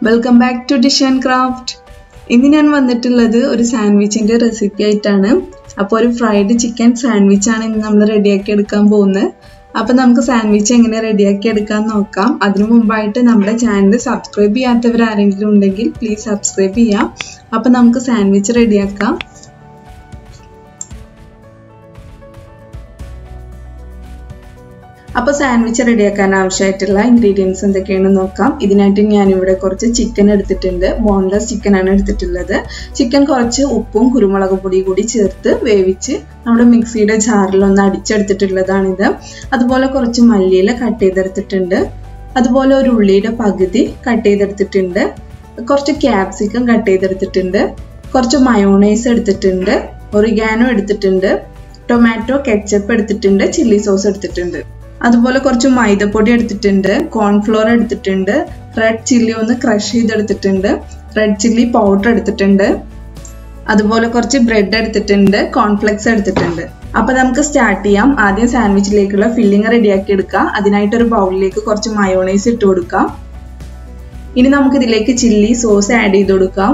welcome back to dish and craft ഇന്ന് ഞാൻ വന്നിട്ടുള്ളത് ഒരു സാൻഡ്വിച്ചിന്റെ റെസിപ്പി ആയിട്ടാണ് അപ്പോൾ ഒരു ഫ്രൈഡ് ചിക്കൻ സാൻഡ്വിച്ച് ആണ് ഇന്ന് നമ്മൾ റെഡിയാക്കി എടുക്കാൻ പോകുന്നത് അപ്പോൾ നമുക്ക് സാൻഡ്വിച്ച് എങ്ങനെ റെഡിയാക്കി എടുക്കാൻ നോക്കാം അതിനു മുമ്പായിട്ട് നമ്മുടെ ചാനൽ സബ്സ്ക്രൈബ് ചെയ്യാത്തവർ ആരെങ്കിലും ഉണ്ടെങ്കിൽ പ്ലീസ് സബ്സ്ക്രൈബ് ചെയ്യാം അപ്പോൾ നമുക്ക് സാൻഡ്വിച്ച് റെഡിയാക്കാം അപ്പോൾ സാൻഡ്വിച്ച് റെഡിയാക്കാൻ ആവശ്യമായിട്ടുള്ള ഇൻഗ്രീഡിയൻസ് എന്തൊക്കെയാണെന്ന് നോക്കാം ഇതിനായിട്ട് ഞാനിവിടെ കുറച്ച് ചിക്കൻ എടുത്തിട്ടുണ്ട് ബോൺലെസ് ചിക്കൻ ആണ് എടുത്തിട്ടുള്ളത് ചിക്കൻ കുറച്ച് ഉപ്പും കുരുമുളക് പൊടി കൂടി ചേർത്ത് വേവിച്ച് നമ്മുടെ മിക്സിയുടെ ജാറിൽ ഒന്ന് അടിച്ചെടുത്തിട്ടുള്ളതാണിത് അതുപോലെ കുറച്ച് മല്ലിയില കട്ട് ചെയ്തെടുത്തിട്ടുണ്ട് അതുപോലെ ഒരു ഉള്ളിയുടെ പകുതി കട്ട് ചെയ്തെടുത്തിട്ടുണ്ട് കുറച്ച് ക്യാപ്സിക്കം കട്ട് ചെയ്തെടുത്തിട്ടുണ്ട് കുറച്ച് മയോണൈസ് എടുത്തിട്ടുണ്ട് ഒറിഗാനോ എടുത്തിട്ടുണ്ട് ടൊമാറ്റോ കെച്ചപ്പ് എടുത്തിട്ടുണ്ട് ചില്ലി സോസ് എടുത്തിട്ടുണ്ട് അതുപോലെ കുറച്ച് മൈദപ്പൊടി എടുത്തിട്ടുണ്ട് കോൺഫ്ലോർ എടുത്തിട്ടുണ്ട് റെഡ് ചില്ലി ഒന്ന് ക്രഷ് ചെയ്തെടുത്തിട്ടുണ്ട് റെഡ് ചില്ലി പൗഡർ എടുത്തിട്ടുണ്ട് അതുപോലെ കുറച്ച് ബ്രെഡ് എടുത്തിട്ടുണ്ട് കോൺഫ്ലെക്സ് എടുത്തിട്ടുണ്ട് അപ്പൊ നമുക്ക് സ്റ്റാർട്ട് ചെയ്യാം ആദ്യം സാൻഡ്വിച്ചിലേക്കുള്ള ഫില്ലിംഗ് റെഡിയാക്കി എടുക്കാം അതിനായിട്ട് ഒരു ബൗളിലേക്ക് കുറച്ച് മയോണൈസ് ഇട്ട് കൊടുക്കാം ഇനി നമുക്ക് ഇതിലേക്ക് ചില്ലി സോസ് ആഡ് ചെയ്ത് കൊടുക്കാം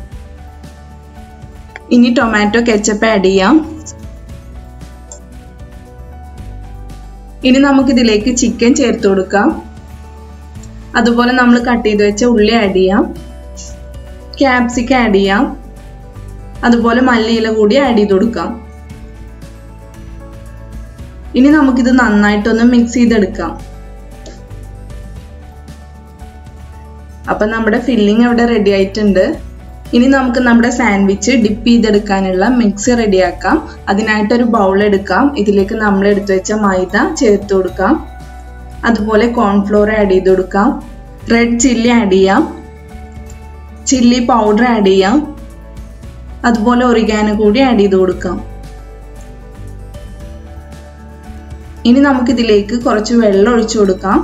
ഇനി ടൊമാറ്റോ കെച്ചപ്പ് ആഡ് ചെയ്യാം ഇനി നമുക്ക് ഇതിലേക്ക് ചിക്കൻ ചേർത്ത് കൊടുക്കാം അതുപോലെ നമ്മൾ കട്ട് ചെയ്ത് വെച്ച ഉള്ളി ആഡ് ചെയ്യാം ക്യാപ്സിക്കം ആഡ് ചെയ്യാം അതുപോലെ മല്ലിയില കൂടി ആഡ് ചെയ്ത് കൊടുക്കാം ഇനി നമുക്കിത് നന്നായിട്ടൊന്ന് മിക്സ് ചെയ്തെടുക്കാം അപ്പൊ നമ്മുടെ ഫില്ലിംഗ് അവിടെ റെഡി ആയിട്ടുണ്ട് ഇനി നമുക്ക് നമ്മുടെ സാൻഡ്വിച്ച് ഡിപ്പ് ചെയ്തെടുക്കാനുള്ള മിക്സ് റെഡിയാക്കാം അതിനായിട്ട് ഒരു ബൗൾ എടുക്കാം ഇതിലേക്ക് നമ്മൾ എടുത്തു വെച്ച മൈദ ചേർത്ത് കൊടുക്കാം അതുപോലെ കോൺഫ്ലോർ ആഡ് ചെയ്ത് കൊടുക്കാം റെഡ് ചില്ലി ആഡ് ചെയ്യാം ചില്ലി പൗഡർ ആഡ് ചെയ്യാം അതുപോലെ ഒറിഗാനോ കൂടി ആഡ് ചെയ്ത് കൊടുക്കാം ഇനി നമുക്ക് ഇതിലേക്ക് കുറച്ച് വെള്ളം ഒഴിച്ചു കൊടുക്കാം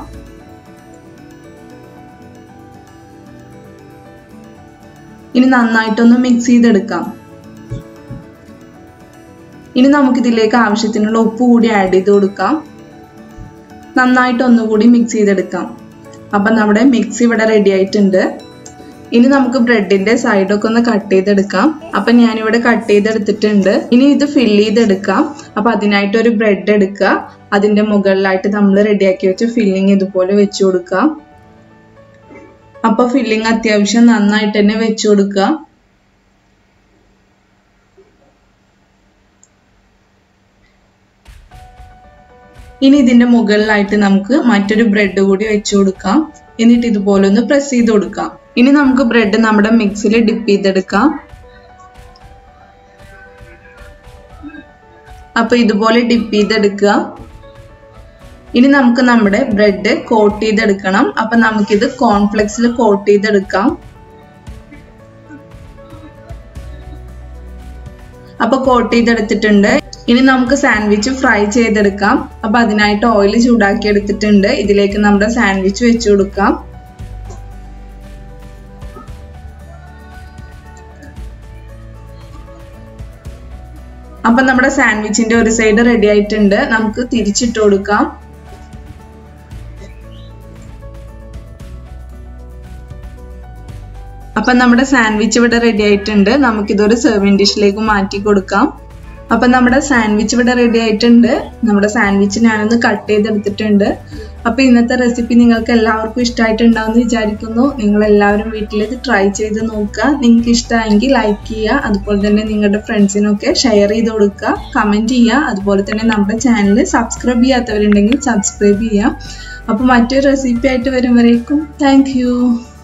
ഇനി നന്നായിട്ടൊന്ന് മിക്സ് ചെയ്തെടുക്കാം ഇനി നമുക്ക് ഇതിലേക്ക് ആവശ്യത്തിനുള്ള ഉപ്പ് കൂടി ആഡ് ചെയ്ത് കൊടുക്കാം നന്നായിട്ട് ഒന്നുകൂടി മിക്സ് ചെയ്തെടുക്കാം അപ്പം നമ്മുടെ മിക്സ് ഇവിടെ റെഡി ആയിട്ടുണ്ട് ഇനി നമുക്ക് ബ്രെഡിന്റെ സൈഡൊക്കെ ഒന്ന് കട്ട് ചെയ്തെടുക്കാം അപ്പം ഞാനിവിടെ കട്ട് ചെയ്തെടുത്തിട്ടുണ്ട് ഇനി ഇത് ഫില്ല് ചെയ്തെടുക്കാം അപ്പം അതിനായിട്ട് ഒരു ബ്രെഡ് എടുക്കുക അതിന്റെ മുകളിലായിട്ട് നമ്മൾ റെഡിയാക്കി വെച്ച ഫില്ലിങ് ഇതുപോലെ വെച്ചു കൊടുക്കാം അപ്പൊ ഫില്ലിങ് അത്യാവശ്യം നന്നായിട്ട് തന്നെ വെച്ചു കൊടുക്കുക ഇനി ഇതിന്റെ മുകളിലായിട്ട് നമുക്ക് മറ്റൊരു ബ്രെഡ് കൂടി വെച്ചു കൊടുക്കാം എന്നിട്ട് ഇതുപോലെ ഒന്ന് പ്രസ് ചെയ്ത് കൊടുക്കാം ഇനി നമുക്ക് ബ്രെഡ് നമ്മുടെ മിക്സിൽ ഡിപ്പ് ചെയ്തെടുക്കാം അപ്പൊ ഇതുപോലെ ഡിപ്പ് ചെയ്തെടുക്കുക ഇനി നമുക്ക് നമ്മുടെ ബ്രെഡ് കോട്ട് ചെയ്തെടുക്കണം അപ്പൊ നമുക്കിത് കോൺഫ്ലെക്സിൽ കോട്ട് ചെയ്തെടുക്കാം അപ്പൊ കോട്ട് ചെയ്തെടുത്തിട്ടുണ്ട് ഇനി നമുക്ക് സാൻഡ്വിച്ച് ഫ്രൈ ചെയ്തെടുക്കാം അപ്പൊ അതിനായിട്ട് ഓയിൽ ചൂടാക്കി എടുത്തിട്ടുണ്ട് ഇതിലേക്ക് നമ്മുടെ സാൻഡ്വിച്ച് വെച്ചു കൊടുക്കാം അപ്പൊ നമ്മുടെ സാൻഡ്വിച്ചിന്റെ ഒരു സൈഡ് റെഡി ആയിട്ടുണ്ട് നമുക്ക് തിരിച്ചിട്ട് കൊടുക്കാം അപ്പം നമ്മുടെ സാൻഡ്വിച്ച് ഇവിടെ റെഡി ആയിട്ടുണ്ട് നമുക്കിതൊരു സെർവിങ് ഡിഷിലേക്ക് മാറ്റി കൊടുക്കാം അപ്പം നമ്മുടെ സാൻഡ്വിച്ച് ഇവിടെ റെഡി ആയിട്ടുണ്ട് നമ്മുടെ സാൻഡ്വിച്ച് ഞാനൊന്ന് കട്ട് ചെയ്തെടുത്തിട്ടുണ്ട് അപ്പം ഇന്നത്തെ റെസിപ്പി നിങ്ങൾക്ക് എല്ലാവർക്കും ഇഷ്ടമായിട്ടുണ്ടാവും എന്ന് വിചാരിക്കുന്നു നിങ്ങൾ എല്ലാവരും വീട്ടിൽ ഇത് ട്രൈ ചെയ്ത് നോക്കുക നിങ്ങൾക്ക് ഇഷ്ടമായെങ്കിൽ ലൈക്ക് ചെയ്യുക അതുപോലെ തന്നെ നിങ്ങളുടെ ഫ്രണ്ട്സിനൊക്കെ ഷെയർ ചെയ്ത് കൊടുക്കുക കമൻറ്റ് ചെയ്യുക അതുപോലെ തന്നെ നമ്മുടെ ചാനൽ സബ്സ്ക്രൈബ് ചെയ്യാത്തവരുണ്ടെങ്കിൽ സബ്സ്ക്രൈബ് ചെയ്യുക അപ്പോൾ മറ്റൊരു റെസിപ്പി ആയിട്ട് വരുമ്പോഴേക്കും താങ്ക്